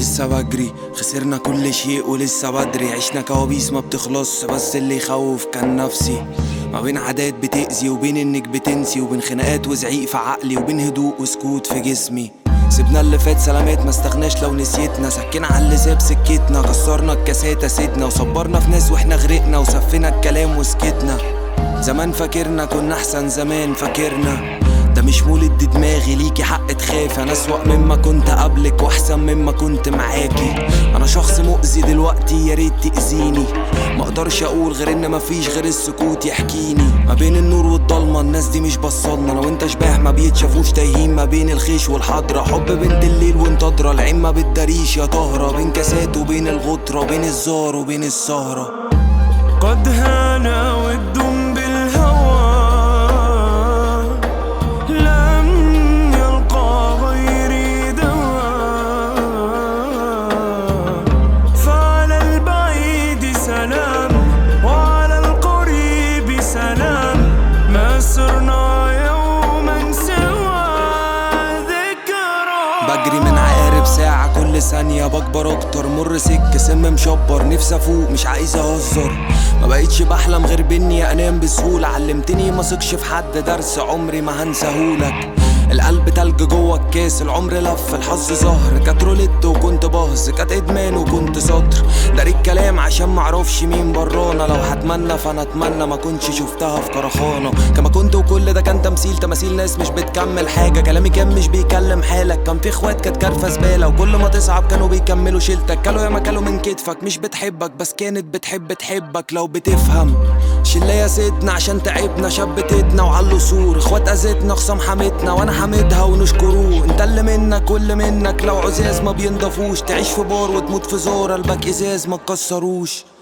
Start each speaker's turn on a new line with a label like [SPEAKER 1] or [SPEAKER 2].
[SPEAKER 1] لسه بجري خسرنا كل شيء ولسه بدري عشنا كوابيس ما بتخلص بس اللي يخوف كان نفسي ما بين عادات بتأذي وبين انك بتنسي وبين خناقات وزعيق في عقلي وبين هدوء وسكوت في جسمي سيبنا اللي فات سلامات ما استغناش لو نسيتنا سكينا على اللي ساب سكتنا كسرنا الكاسات سيدنا وصبرنا في ناس واحنا غرقنا وسفينا الكلام وسكتنا زمان فاكرنا كنا احسن زمان فاكرنا ده مش مولد دي دماغي ليكي حق تخافي انا اسوأ مما كنت قبلك واحسن مما كنت معاكي انا شخص مؤذي دلوقتي يا ريت تأذيني ما اقدرش اقول غير ان مفيش غير السكوت يحكيني ما بين النور والضلمه الناس دي مش بصلنا لو انت شباه ما بيتشافوش تايهين ما بين الخيش والحضره حب بنت الليل وانت ادرى العين ما بتداريش يا طهره بين كاسات وبين الغطره بين الزار وبين السهره
[SPEAKER 2] قد هانا والدم بالهوى لم يلقى غيري دواء فعلى البعيد سلام وعلى القريب سلام ما سرنا يوما سوى ذكرى
[SPEAKER 1] بجري من عقارب ساعة كل ثانية بكبر أكتر مر سك سم مشبر نفسي أفوق مش عايز أهزر ما بقيتش بحلم غير بإني أنام بسهولة علمتني ما ثقش في حد درس عمري ما هنساهولك القلب تلج جوه الكاس العمر لف الحظ ظهر كانت رولت وكنت باهظ كانت ادمان وكنت سطر داري الكلام عشان معرفش مين برانا لو هتمنى فانا اتمنى ما كنتش شفتها في كرخانه كما كنت وكل ده كان تمثيل تماثيل ناس مش بتكمل حاجه كلامي كان مش بيكلم حالك كان في اخوات كانت كارفه زباله وكل ما تصعب كانوا بيكملوا شيلتك كلوا ياما كلوا من كتفك مش بتحبك بس كانت بتحب تحبك لو بتفهم شلة سيدنا عشان تعبنا شبتتنا وعلوا سور اخوات اذتنا خصام حمتنا وانا حامدها ونشكروه انت اللي منك واللي منك لو عزاز ما بينضفوش تعيش في بار وتموت في زور قلبك ازاز ما تكسروش